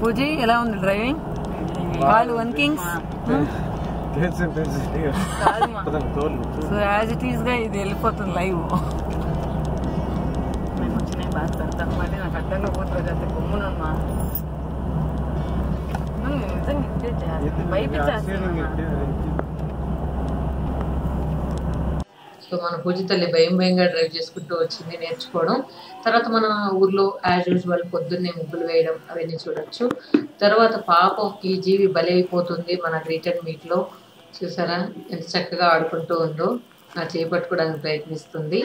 పూజీ ఎలా ఉంది డ్రైవింగ్ కాళ్ళు వన్కింగ్స్ తెలుసు తెలుసు కాదు మా పదండి, తోలు సో యాజ్ ఇట్ ఈస్ గా ఇది వెళ్ళిపోతుంది లైవ్ మేము వచ్చినాయి బాగా పెడతాం మళ్ళీ నాకు అడ్డంగా పోతుంది అంత కొమ్మునమ్మా నిజంగా ఇట్టే చేయాలి భయపించేస్తున్నా సో మన పూజ తల్లి భయం భయంగా డ్రైవ్ చేసుకుంటూ వచ్చింది నేర్చుకోవడం తర్వాత మన ఊర్లో యాజ్ యూజువల్ పొద్దున్నే ముగ్గులు వేయడం అవన్నీ చూడొచ్చు తర్వాత పాపం ఈ జీవి బలైపోతుంది మన రిటర్న్ మీట్ లో చూసారా ఎంత చక్కగా ఆడుకుంటూ ఉందో నా చేపట్టుకోవడానికి ప్రయత్నిస్తుంది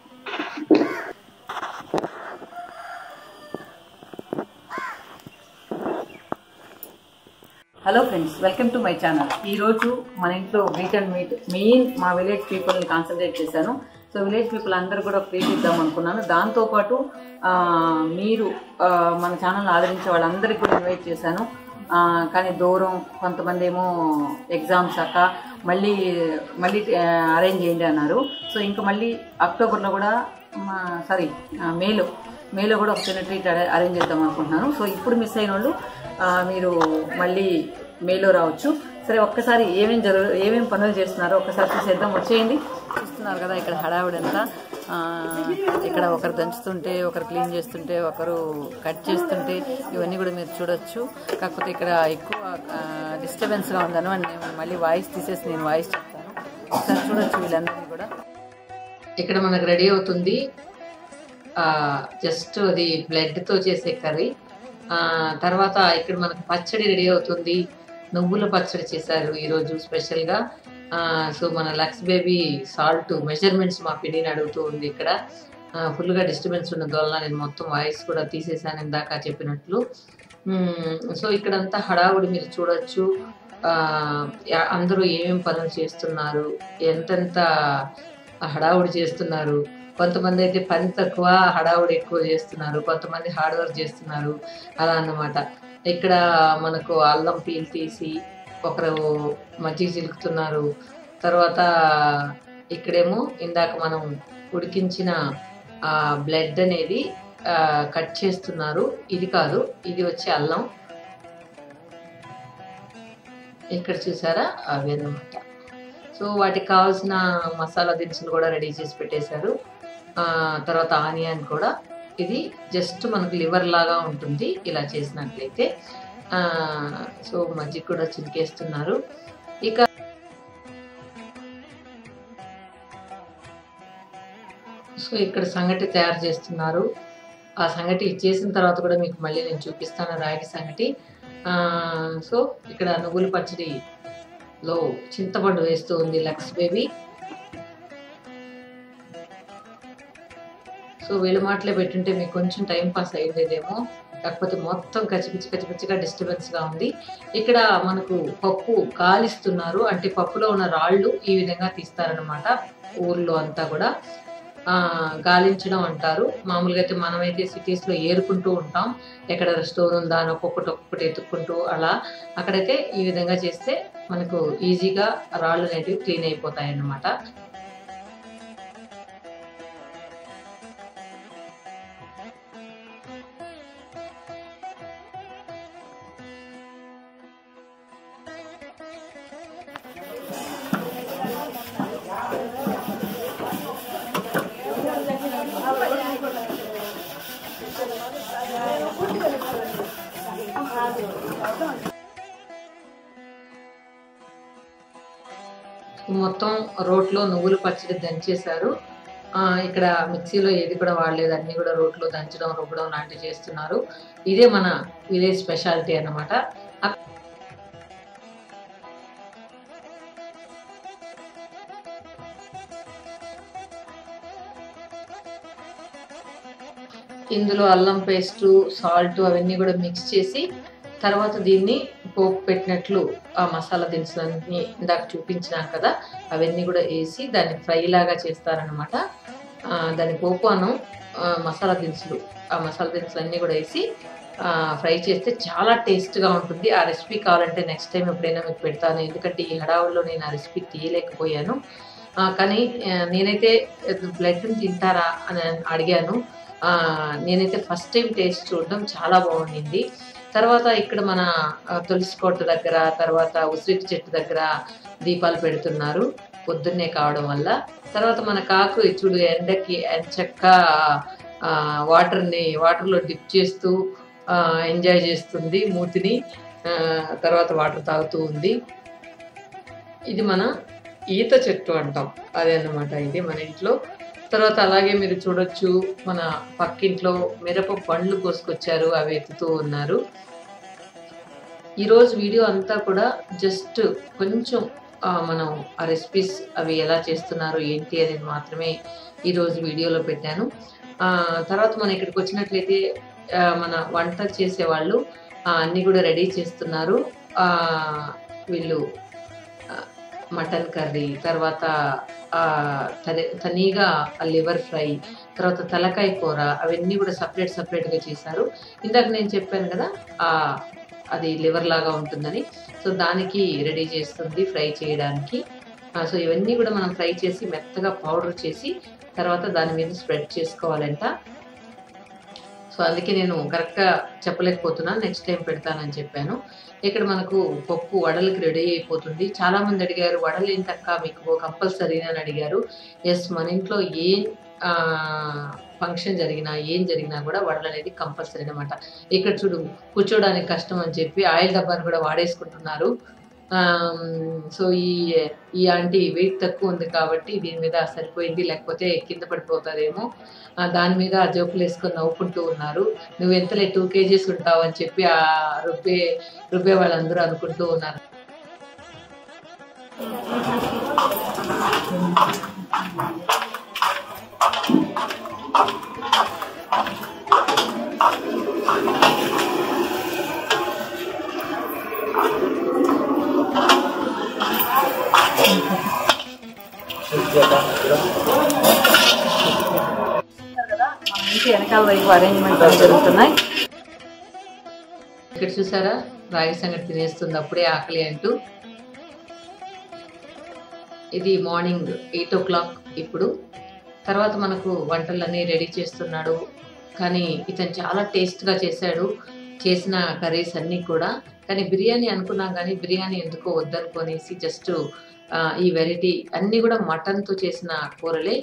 hello friends welcome to my channel ఈ రోజు మన ఇంట్లో మీట్ అండ్ మీట్ మెయిన్ మా విలేజ్ పీపుల్ని కాన్సన్ట్రేట్ చేశాను సో విలేజ్ పీపుల్ అందరూ కూడా ప్లీజ్ ఇద్దాం అనుకున్నాను దాంతోపాటు ఆ, మీరు ఆ, మన ఛానల్ ఆదరించే వాళ్ళందరికీ కూడా ఇన్వైట్ చేశాను ఆ, కానీ దూరం కొంతమంది ఏమో ఎగ్జామ్స్ అక్క మళ్ళీ మళ్ళీ అరేంజ్ చేయండి అన్నారు సో ఇంకా మళ్ళీ అక్టోబర్లో కూడా సారీ మేలో మేలో కూడా ఒక చిన్న ట్రీట్ అరేంజ్ చేద్దాం అనుకుంటున్నాను సో ఇప్పుడు మిస్ అయిన వాళ్ళు ఆ, మీరు మళ్ళీ మేలో రావచ్చు సరే ఒక్కసారి ఏమేమి జరుగు ఏమేమి పనులు చేస్తున్నారో ఒక్కసారి చూసేద్దాం వచ్చేయండి చూస్తున్నారు కదా ఇక్కడ హడావిడంతా ఆ, ఇక్కడ ఒకరు దంచుతుంటే ఒకరు క్లీన్ చేస్తుంటే ఒకరు కట్ చేస్తుంటే ఇవన్నీ కూడా మీరు చూడొచ్చు కాకపోతే ఇక్కడ ఎక్కువ డిస్టర్బెన్స్గా ఉందను అండ్ నేను మళ్ళీ వాయిస్ తీసేసి నేను వాయిస్ చెప్తాను ఒకసారి చూడొచ్చు వీళ్ళందరినీ కూడా ఇక్కడ మనకు రెడీ అవుతుంది జస్ట్ అది బ్లడ్ తో చేసే కర్రీ ఆ, తర్వాత ఇక్కడ మనకు పచ్చడి రెడీ అవుతుంది నువ్వుల పచ్చడి చేశారు ఈరోజు స్పెషల్గా సో మన లక్స్ బేబీ సాల్ట్ మెజర్మెంట్స్ మా పిన్నిని అడుగుతూ ఉంది ఇక్కడ ఫుల్గా డిస్టర్బెన్స్ ఉన్న వలన నేను మొత్తం వాయిస్ కూడా తీసేసాను ఇందాక చెప్పినట్లు మ్మ్, సో ఇక్కడంతా హడావుడి మీరు చూడొచ్చు ఆ, యా- అందరూ ఏమేమి పనులు చేస్తున్నారు ఎంతెంత హడావుడి చేస్తున్నారు కొంతమంది అయితే పని తక్కువ హడావుడి ఎక్కువ చేస్తున్నారు కొంతమంది హార్డ్ వర్క్ చేస్తున్నారు అలా అన్నమాట ఇక్కడ మనకు అల్లం పీల్ తీసి ఒకరు మజ్జిగ చిలుకుతున్నారు తర్వాత ఇక్కడేమో ఇందాక మనం ఉడికించిన ఆ బ్లడ్ అనేది ఆ, కట్ చేస్తున్నారు ఇది కాదు ఇది వచ్చి అల్లం ఇక్కడ చూసారా అవి అన్నమాట సో వాటికి కావాల్సిన మసాలా దినుసులు కూడా రెడీ చేసి పెట్టేశారు ఆ, తర్వాత ఆనియన్ కూడా ఇది జస్ట్ మనకు లివర్ లాగా ఉంటుంది ఇలా చేసినట్లయితే ఆ, సో మజ్జిగ కూడా చిలికేస్తున్నారు ఇక సో ఇక్కడ సంగటి తయారు చేస్తున్నారు ఆ సంగటి చేసిన తర్వాత కూడా మీకు మళ్ళీ నేను చూపిస్తాను రాగి సంగటి ఆ, సో ఇక్కడ నువ్వుల పచ్చడిలో చింతపండు వేస్తూ ఉంది లక్స్ బేబీ సో వీళ్ళ మాటలే పెట్టుంటే మీకు కొంచెం టైం పాస్ అయ్యేదేమో కాకపోతే మొత్తం కచ్చిపిచ్చి కచ్చిపిచ్చిగా డిస్టర్బెన్స్ గా ఉంది ఇక్కడ మనకు పప్పు కాలిస్తున్నారు అంటే పప్పులో ఉన్న రాళ్ళు ఈ విధంగా తీస్తారనమాట ఊర్లో అంతా కూడా ఆ గాలించడం అంటారు మామూలుగా అయితే మనమైతే సిటీస్ లో ఏరుకుంటూ ఉంటాం ఎక్కడ స్టోర్ ఉందా అని ఒక్కొక్కటి ఒక్కొక్కటి ఎత్తుక్కుంటూ అలా అక్కడైతే ఈ విధంగా చేస్తే మనకు ఈజీగా రాళ్ళు అనేటివి క్లీన్ అయిపోతాయి అన్నమాట మొత్తం రోట్లో నువ్వుల పచ్చడి దంచేశారు ఆ, ఇక్కడ మిక్సీలో ఏది కూడా వాడలేదు అన్ని కూడా రోట్లో దంచడం రుబ్బడం లాంటివి చేస్తున్నారు ఇదే మన విలేజ్ స్పెషాలిటీ అన్నమాట అక్- ఇందులో అల్లం పేస్ట్ సాల్ట్ అవన్నీ కూడా మిక్స్ చేసి తర్వాత దీన్ని పోపు పెట్టినట్లు ఆ మసాలా దినుసులన్నీ ఇందాక చూపించినాం కదా అవన్నీ కూడా వేసి దాన్ని ఫ్రై లాగా చేస్తారనమాట దాని పోపు అన్నం ఆ, మసాలా దినుసులు ఆ మసాలా దినుసులు అన్నీ కూడా వేసి ఫ్రై చేస్తే చాలా టేస్ట్గా ఉంటుంది ఆ రెసిపీ కావాలంటే నెక్స్ట్ టైం ఎప్పుడైనా మీకు పెడతాను ఎందుకంటే ఈ హడావుల్లో నేను ఆ రెసిపీ తీయలేకపోయాను ఆ, కానీ ఆ, నేనైతే బ్లడ్ తింటారా అని అడిగాను ఆ, నేనైతే ఫస్ట్ టైం టేస్ట్ చూడడం చాలా బాగుండింది తర్వాత ఇక్కడ మన ఆ, తులసి కోట దగ్గర తర్వాత ఉసిరి చెట్టు దగ్గర దీపాలు పెడుతున్నారు పొద్దున్నే కావడం వల్ల తర్వాత మన కాకు చూడు ఎండకి చక్క వాటర్ని వాటర్లో డిప్ చేస్తూ ఎంజాయ్ చేస్తుంది మూతిని ఆ, తర్వాత వాటర్ తాగుతూ ఉంది ఇది మన ఈత చెట్టు అంటాం అదే అన్నమాట ఇది మన ఇంట్లో తర్వాత అలాగే మీరు చూడొచ్చు మన పక్కింట్లో మిరప పండ్లు కోసుకొచ్చారు అవి ఎత్తుతూ ఉన్నారు ఈరోజు వీడియో అంతా కూడా జస్ట్ కొంచెం ఆ, మనం ఆ రెసిపీస్ అవి ఎలా చేస్తున్నారు ఏంటి అనేది మాత్రమే ఈరోజు వీడియోలో పెట్టాను ఆ, తర్వాత మనం ఇక్కడికి వచ్చినట్లయితే ఆ, మన వంట చేసేవాళ్ళు ఆ, అన్నీ కూడా రెడీ చేస్తున్నారు ఆ, వీళ్ళు ఆ, మటన్ కర్రీ తర్వాత ఆ, తని- తనీగా లివర్ ఫ్రై తర్వాత తలకాయ కూర అవన్నీ కూడా సపరేట్ సపరేట్గా చేశారు ఇందాక నేను చెప్పాను కదా ఆ, అది లివర్ లాగా ఉంటుందని సో దానికి రెడీ చేస్తుంది ఫ్రై చేయడానికి ఆ, సో ఇవన్నీ కూడా మనం ఫ్రై చేసి మెత్తగా పౌడర్ చేసి తర్వాత దాని మీద స్ప్రెడ్ చేసుకోవాలంట సో అందుకే నేను కరెక్ట్గా చెప్పలేకపోతున్నాను నెక్స్ట్ టైం పెడతానని చెప్పాను ఇక్కడ మనకు పప్పు వడలకి రెడీ అయిపోతుంది చాలా మంది అడిగారు వడలు ఏంటక్క మీకు కంపల్సరీ అని అడిగారు ఎస్ మన ఇంట్లో ఏం ఫంక్షన్ జరిగినా ఏం జరిగినా కూడా వడలు అనేది కంపల్సరీ అనమాట ఇక్కడ చూడు కూర్చోడానికి కష్టం అని చెప్పి ఆయిల్ డబ్బాను కూడా వాడేసుకుంటున్నారు సో ఈ ఈ ఆంటీ వెయిట్ తక్కువ ఉంది కాబట్టి దీని మీద సరిపోయింది లేకపోతే కింద పడిపోతుందేమో ఆ, దాని మీద ఆ జోకులు వేసుకొని నవ్వుకుంటూ ఉన్నారు నువ్వు ఎంతలే టూ కేజీస్ ఉంటావు అని చెప్పి ఆ రుబ్బే రుబ్బే వాళ్ళందరూ అనుకుంటూ ఉన్నారు కదా మన ఇంటి వెనకాల వైపు అరేంజ్మెంట్ అవి జరుగుతున్నాయి ఇక్కడ చూసారా రాగి సంగటి తినేస్తుంది అప్పుడే ఆకలి అంటూ ఇది మార్నింగ్ ఎయిట్ ఓ క్లాక్ ఇప్పుడు తర్వాత మనకు వంటలన్నీ రెడీ చేస్తున్నాడు కానీ ఇతను చాలా టేస్ట్గా చేశాడు చేసిన కర్రీస్ అన్నీ కూడా కానీ బిర్యానీ అనుకున్నాం కానీ బిర్యానీ ఎందుకో వద్దనుకొనేసి జస్ట్ ఈ వెరైటీ అన్నీ కూడా మటన్తో చేసిన కూరలే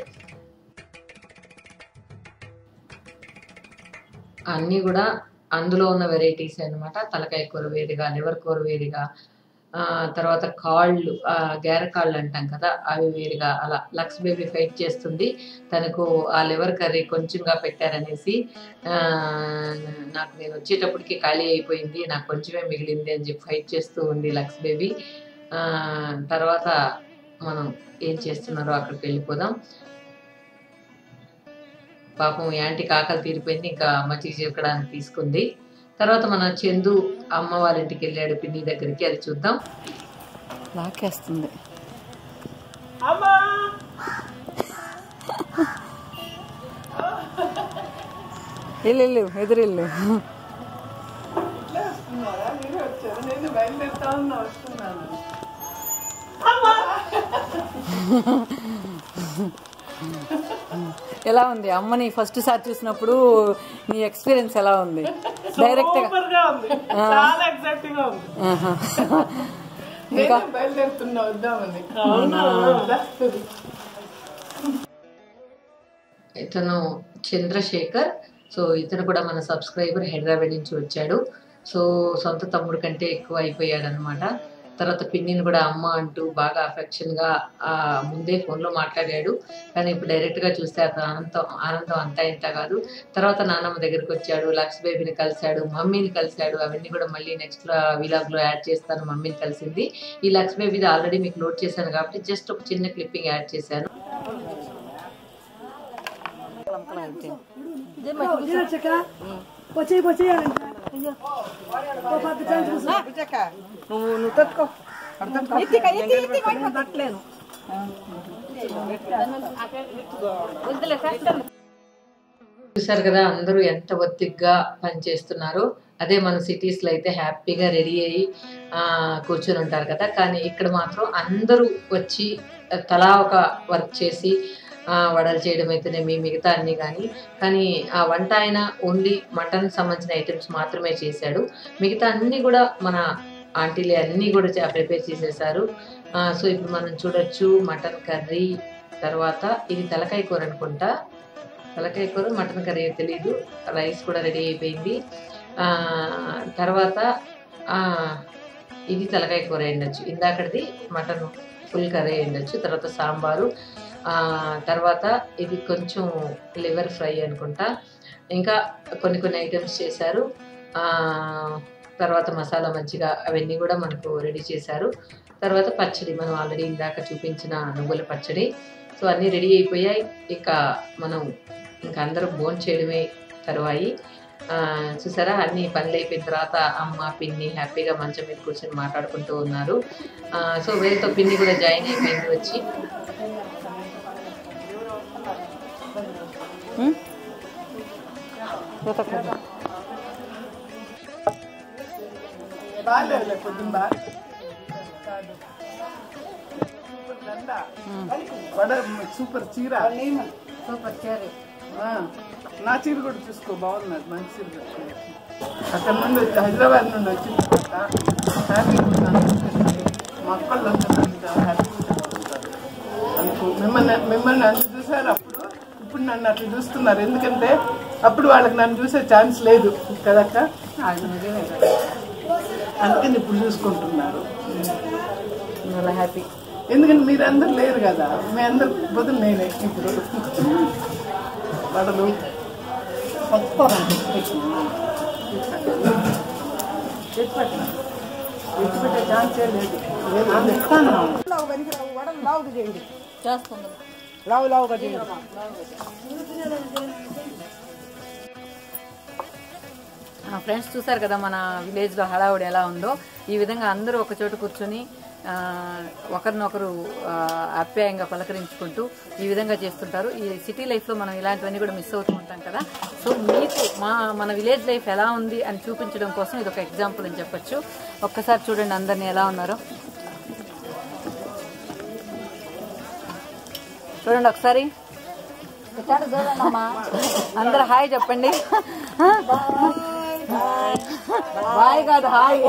అన్నీ కూడా అందులో ఉన్న వెరైటీస్ అన్నమాట తలకాయ కూర వేరుగా లివర్ కూర వేరుగా ఆ, తర్వాత కాళ్ళు ఆ, గేర కాళ్ళు అంటాం కదా అవి వేరుగా అలా లక్స్ బేబీ ఫైట్ చేస్తుంది తనకు ఆ లివర్ కర్రీ కొంచెంగా పెట్టారనేసి ఆ, నాకు నేను వచ్చేటప్పటికి ఖాళీ అయిపోయింది నాకు కొంచెమే మిగిలింది అని చెప్పి ఫైట్ చేస్తూ ఉంది లక్స్ బేబీ ఆ, తర్వాత మనం ఏం చేస్తున్నారో అక్కడికి వెళ్ళిపోదాం పాపం యాంటీకి ఆకలి తీరిపోయింది ఇంకా మజ్జిగ చిలకడానికి తీసుకుంది తర్వాత మన చందు అమ్మ వాళ్ళ ఇంటికి వెళ్ళాడు పిన్ని దగ్గరికి అది చూద్దాం లాకేస్తుంది వెళ్ళు వెళ్ళు ఎదురెళ్ళు ఎలా ఉంది అమ్మని ఫస్ట్ సారి చూసినప్పుడు నీ ఎక్స్పీరియన్స్ ఎలా ఉంది డైరెక్ట్ గా సూపర్ గా ఉంది చాలా ఎక్సైటింగ్ గా ఉంది ఆహా. ఇంకా నేనే బయలుదేరుతున్నా వద్దామని ఇతను చంద్రశేఖర్ సో ఇతను కూడా మన సబ్స్క్రైబర్ హైదరాబాద్ నుంచి వచ్చాడు సో సొంత తమ్ముడు కంటే ఎక్కువ అయిపోయాడు అనమాట తర్వాత పిన్నిని కూడా అమ్మ అంటూ బాగా affection గా ఆ ముందే phone లో మాట్లాడాడు కానీ ఇప్పుడు direct గా చూస్తే అతను ఆనందం ఆనందం అంతా ఇంత కాదు తర్వాత నాన్నమ్మ దగ్గరికి వచ్చాడు లక్స్ బేబీని కలిశాడు మమ్మీని కలిశాడు అవన్నీ కూడా మళ్ళీ నెక్స్ట్ లో యాడ్ చేస్తాను మమ్మీని కలిసింది ఈ లక్స్ బేబీది ఆల్రెడీ మీకు లోడ్ చేశాను కాబట్టి జస్ట్ ఒక చిన్న క్లిప్పింగ్ యాడ్ చేశాను నువ్వు నువ్వు తట్టుకో తట్టలేను చూసారు కదా అందరూ ఎంత ఒత్తిగ్గా పనిచేస్తున్నారు అదే మన సిటీస్ లో అయితే హ్యాపీగా రెడీ అయ్యి ఆ, కూర్చొని ఉంటారు కదా కానీ ఇక్కడ మాత్రం అందరూ వచ్చి తలా ఒక వర్క్ చేసి ఆ, వడలు చేయడం అయితేనేమి మిగతా అన్ని కానీ కానీ ఆ వంట ఆయన ఓన్లీ మటన్ సంబంధించిన ఐటమ్స్ మాత్రమే చేశాడు మిగతా అన్ని కూడా మన ఆంటీలే అన్నీ కూడా ప్రిపేర్ చేసేసారు ఆ, సో ఇప్పుడు మనం చూడొచ్చు మటన్ కర్రీ తర్వాత ఇది తలకాయ కూర అనుకుంటా తలకాయ కూర మటన్ కర్రీ తెలియదు రైస్ కూడా రెడీ అయిపోయింది ఆ, తర్వాత ఆ, ఇది తలకాయ కూర ఉండొచ్చు ఇందాకటిది మటన్ ఫుల్ కర్రీ ఉండొచ్చు తర్వాత సాంబారు ఆ, తర్వాత ఇది కొంచెం లివర్ ఫ్రై అనుకుంటా ఇంకా కొన్ని కొన్ని ఐటమ్స్ చేశారు ఆ, తర్వాత మసాలా మజ్జిగ అవన్నీ కూడా మనకు రెడీ చేశారు తర్వాత పచ్చడి మనం ఆల్రెడీ ఇందాక చూపించిన నువ్వుల పచ్చడి సో అన్నీ రెడీ అయిపోయాయి ఇక మనం ఇంకా అందరూ భోజనం చేయడమే తరువాయి ఆ, చూసారా అన్ని పనులు అయిపోయిన తర్వాత అమ్మ పిన్ని హ్యాపీగా మంచం మీద కూర్చొని మాట్లాడుకుంటూ ఉన్నారు ఆ, సో వీళ్ళతో పిన్ని కూడా జాయిన్ అయిపోయింది వచ్చి బాగాలేదులే పొద్దున్న బాగా వడ సూపర్ చీర సూపర్ చేరి ఆ, నా చీర కూడా చూసుకో బాగున్నది మంచి చీర కట్టుకున్నాను. అక్కడ నుండి వచ్చి హైదరాబాద్ నుండి వచ్చిన తర్వాత హ్యాపీగా ఉన్నాను మా అక్కళ్ళంతా నన్ను హ్యాపీగా చూసుకుంటారు అనుకో మిమ్మల్ని మిమ్మల్ని అంత చూసారు అప్పుడు ఇప్పుడు నన్ను అట్లా చూస్తున్నారు ఎందుకంటే అప్పుడు వాళ్ళకి నన్ను చూసే ఛాన్స్ లేదు కదక్క అది నిజమే కదా అందుకని ఇప్పుడు చూసుకుంటున్నారు చాలా హ్యాపీ ఎందుకంటే మీరందరూ లేరు కదా మీ అందరు బదులు నేనే ఇప్పుడు వడలు విడిచిపెట్టే ఛాన్సే లేదు చేస్తుంది లావు లావుగా చేయండి ఫ్రెండ్స్ చూసారు కదా మన విలేజ్లో హడావుడి ఎలా ఉందో ఈ విధంగా అందరూ ఒక చోట కూర్చొని ఆ, ఒకరినొకరు ఆ, ఆప్యాయంగా పలకరించుకుంటూ ఈ విధంగా చేస్తుంటారు ఈ సిటీ లైఫ్లో మనం ఇలాంటివన్నీ కూడా మిస్ అవుతూ ఉంటాం కదా సో మీకు మా మన విలేజ్ లైఫ్ ఎలా ఉంది అని చూపించడం కోసం ఇది ఒక ఎగ్జాంపుల్ అని చెప్పొచ్చు ఒక్కసారి చూడండి అందరినీ ఎలా ఉన్నారో చూడండి ఒకసారి అందరు హాయ్ చెప్పండి బాయ్ కాదు హాయ్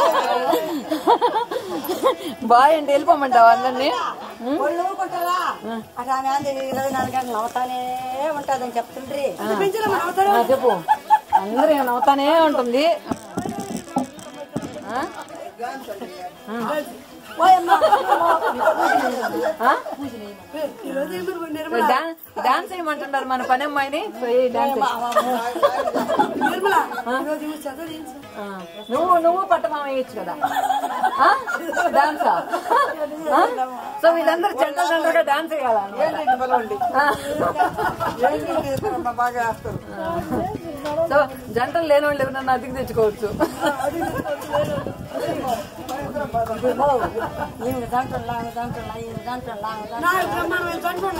బాయ్ అంటే వెళ్ళిపోమంటావా అందరినీ ఒళ్ళు ఊరుకుంటారా అటు ఆమె అంది ఇరవై నాలుగు గంటలు నవ్వుతానే ఉంటుందని చెప్తుండ్రి ఆ, చెప్పు అందరూ ఏమైనా అవుతానే ఉంటుంది ఆ? ఆ? డాన్స్ డాన్స్ చేయమంటున్నారు మన పని అమ్మాయిని పోయి డాన్స్ చెయ్. ఆ. నువ్వు నువ్వు పట్టమామ వేయచ్చు కదా ఆ? డాన్సా ఆ? సో వీళ్ళందరూ చెడ్డ జంటగా డాన్స్ వేయాలా బాగా వేస్తారు సో జంటలు లేని వాళ్ళు ఎవరన్నా అతికి తెచ్చుకోవచ్చు ఈమె దాంట్లో ఆమె దాంట్లో ఈమె దాంట్లో ఆమె దాంట్లో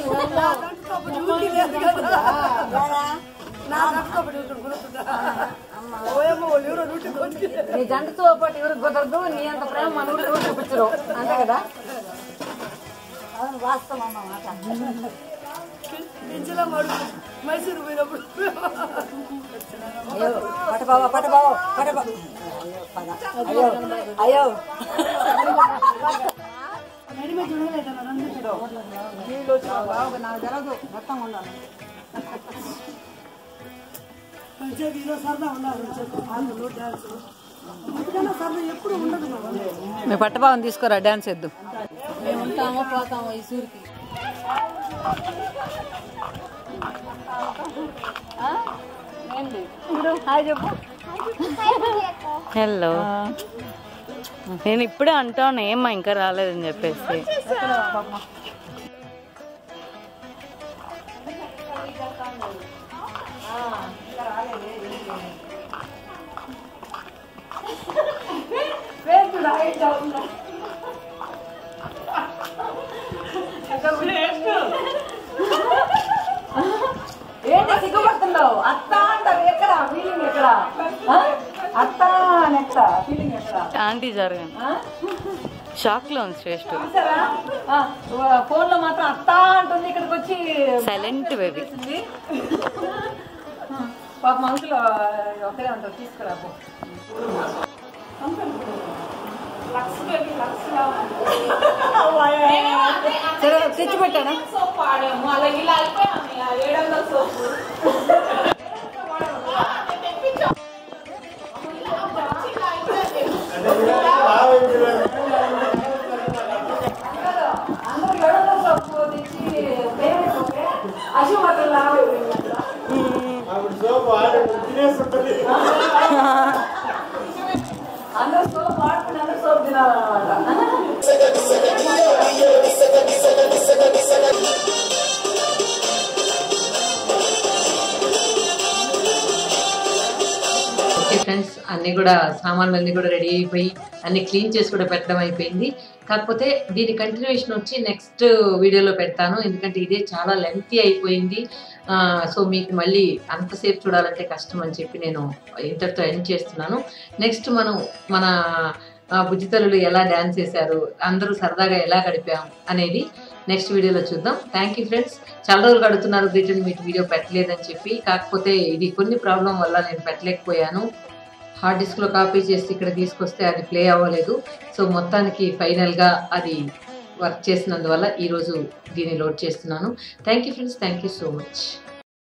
నీ జంటతో పాటు ఎవరికి కుదరదు నీ అంత ప్రేమ మన ఊరు ఎవరు చూపించరు అంతే కదా అవును వాస్తవం అమ్మ మాట మైసూరు పోయినప్పుడు పటబావ పటబావ పటబా అయ్యో అయ్యో నాకు తెలదు మొత్తం ఉండాలి మీ పట్టభావం తీసుకోరా డాన్స్ వేద్దు మేము ఉంటామో పోతామో ఈ సూరికి హలో నేను ఇప్పుడే అంటాను ఏమ్మా ఇంకా రాలేదని చెప్పేసి ఏంటి సిగ్గుపడుతున్నావు అత్త అంటారు ఎక్కడ ఫీలింగ్ ఎక్కడ ఆ? అత్త అని ఎక్కడ ఫీలింగ్ ఎక్కడ ఆంటీ జరగండి షాక్ లో ఉంది శ్రేష్ఠ చూసారా ఫోన్ లో మాత్రం అత్త అంటుంది ఇక్కడికి వచ్చి సైలెంట్ బేబీ పాప మనసులో ఒకే ఉంటారు తీసుకురా పో. సరే తెచ్చి పెట్టానా అందరూ సోప్ వాడుకుని అందరూ సోప్ తినాలన్నమాట ఓకే ఫ్రెండ్స్ అన్ని కూడా సామాన్లు అన్ని కూడా రెడీ అయిపోయి అన్ని క్లీన్ చేసి కూడా పెట్టడం అయిపోయింది కాకపోతే దీని కంటిన్యూషన్ వచ్చి నెక్స్ట్ వీడియోలో పెడతాను ఎందుకంటే ఇదే చాలా లెంతీ అయిపోయింది సో మీకు మళ్ళీ అంతసేపు చూడాలంటే కష్టం అని చెప్పి నేను ఇంతటితో ఎండ్ చేస్తున్నాను నెక్స్ట్ మనం మన ఆ, బుజ్జితల్లులు ఎలా డ్యాన్స్ చేశారు అందరూ సరదాగా ఎలా గడిపాం అనేది నెక్స్ట్ వీడియోలో చూద్దాం థ్యాంక్ యూ ఫ్రెండ్స్ చాలా రోజులు అడుగుతున్నారు రిటర్న్ మీట్ వీడియో పెట్టలేదని చెప్పి కాకపోతే ఇది కొన్ని ప్రాబ్లం వల్ల నేను పెట్టలేకపోయాను హార్డ్ డిస్క్లో కాపీ చేసి ఇక్కడ తీసుకొస్తే అది ప్లే అవ్వలేదు సో మొత్తానికి ఫైనల్గా అది వర్క్ చేసినందువల్ల ఈరోజు దీన్ని లోడ్ చేస్తున్నాను thank you friends thank you so much